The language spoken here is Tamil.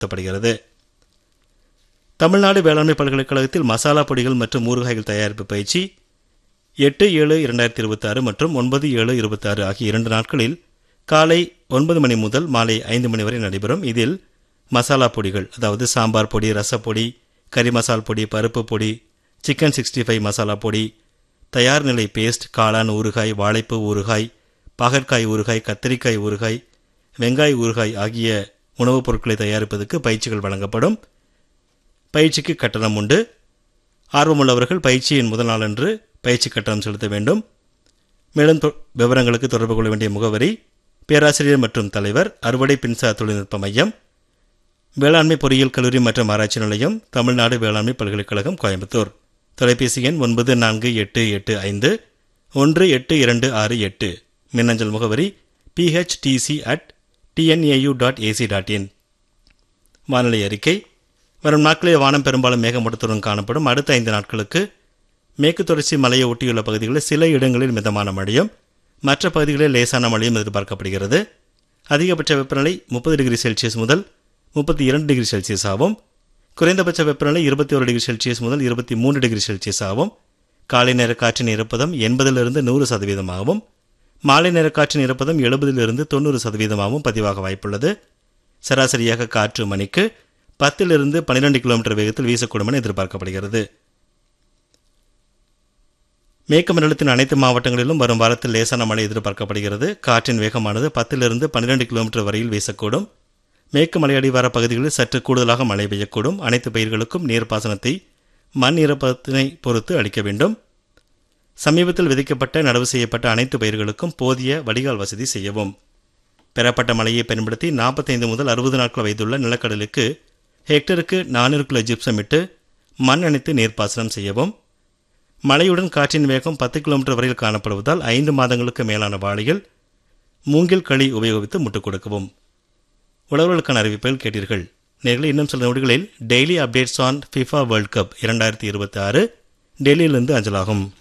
நடத்தப்படுகிறது தமிழ்நாடு வேளாண்மை பல்கலைக்கழகத்தில் மசாலா பொடிகள் மற்றும் ஊறுகாய்கள் தயாரிப்பு பயிற்சி எட்டு ஏழு இரண்டாயிரத்தி இருபத்தாறு மற்றும் ஒன்பது ஏழு இருபத்தாறு ஆகிய இரண்டு நாட்களில் காலை ஒன்பது மணி முதல் மாலை ஐந்து மணி வரை நடைபெறும் இதில் மசாலா பொடிகள் அதாவது சாம்பார் பொடி ரசப்பொடி கறி மசால் பொடி பருப்பு பொடி சிக்கன் சிக்ஸ்டி ஃபைவ் மசாலா பொடி தயார் நிலை பேஸ்ட் காளான் ஊறுகாய் வாழைப்பூ ஊறுகாய் பாகற்காய் ஊறுகாய் கத்திரிக்காய் ஊறுகாய் வெங்காய ஊறுகாய் ஆகிய உணவுப் பொருட்களை தயாரிப்பதற்கு பயிற்சிகள் வழங்கப்படும் பயிற்சிக்கு கட்டணம் உண்டு ஆர்வமுள்ளவர்கள் பயிற்சியின் முதல் நாளன்று பயிற்சி கட்டணம் செலுத்த வேண்டும் மேலும் தொ- விவரங்களுக்கு தொடர்பு கொள்ள வேண்டிய முகவரி பேராசிரியர் மற்றும் தலைவர் அறுவடை மின்சார தொழில்நுட்ப மையம் வேளாண்மை பொறியியல் கல்லூரி மற்றும் ஆராய்ச்சி நிலையம் தமிழ்நாடு வேளாண்மை பல்கலைக்கழகம் கோயம்புத்தூர் தொலைபேசி எண் ஒன்பது நான்கு எட்டு எட்டு ஐந்து ஒன்று எட்டு இரண்டு ஆறு எட்டு மின்னஞ்சல் முகவரி PHDC at TNAU dot AC dot in வானிலை அறிக்கை வரும் நாட்களில் வானம் பெரும்பாலும் மேகமூட்டத்துடன் காணப்படும் அடுத்த ஐந்து நாட்களுக்கு மேற்கு தொடர்ச்சி மலையை ஒட்டியுள்ள பகுதிகளில் சில இடங்களில் மிதமான மழையும் மற்ற பகுதிகளில் லேசான மழையும் எதிர்பார்க்கப்படுகிறது அதிகபட்ச வெப்பநிலை முப்பது டிகிரி செல்சியஸ் முதல் முப்பத்தி இரண்டு டிகிரி செல்சியஸ் ஆகும் குறைந்தபட்ச வெப்பநிலை இருபத்தி ஒரு டிகிரி செல்சியஸ் முதல் இருபத்தி மூன்று டிகிரி செல்சியஸ் ஆகும் காலை நேர காற்றின் ஈரப்பதம் எண்பதிலிருந்து நூறு சதவீதமாகவும் மாலை நேர காற்றின் ஈரப்பதம் எழுபதிலிருந்து தொண்ணூறு சதவீதமாகவும் பதிவாக வாய்ப்புள்ளது சராசரியாக காற்று மணிக்கு பத்திலிருந்து பன்னிரெண்டு கிலோமீட்டர் வேகத்தில் வீசக்கூடும் என எதிர்பார்க்கப்படுகிறது மேற்கு மண்டலத்தின் அனைத்து மாவட்டங்களிலும் வரும் வாரத்தில் லேசான மழை எதிர்பார்க்கப்படுகிறது காற்றின் வேகமானது பத்திலிருந்து பன்னிரெண்டு கிலோமீட்டர் வரையில் வீசக்கூடும் மேற்கு மலையடிவார பகுதிகளில் சற்று கூடுதலாக மழை பெய்யக்கூடும் அனைத்து பயிர்களுக்கும் நீர்ப்பாசனத்தை மண் ஈரப்பதத்தினை பொறுத்து அளிக்க வேண்டும் சமீபத்தில் விதைக்கப்பட்ட நடவு செய்யப்பட்ட அனைத்து பயிர்களுக்கும் போதிய வடிகால் வசதி செய்யவும் பெறப்பட்ட மழையை பயன்படுத்தி நாற்பத்தைந்து முதல் அறுபது நாட்கள் வயதுள்ள நிலக்கடலுக்கு ஹெக்டருக்கு நானூறு கிலோ ஜிப்சம் இட்டு மண் அணைத்து நீர்ப்பாசனம் செய்யவும் மழையுடன் காற்றின் வேகம் பத்து கிலோமீட்டர் வரையில் காணப்படுவதால் ஐந்து மாதங்களுக்கு மேலான வாழையில் மூங்கில் களி உபயோகித்து முட்டுக் கொடுக்கவும் உழவர்களுக்கான அறிவிப்பில் கேட்டீர்கள் நேர்களை இன்னும் சில நொடிகளில் daily updates on FIFA World Cup இரண்டாயிரத்தி இருபத்தி ஆறு டெல்லியிலிருந்து அஞ்சலாகும்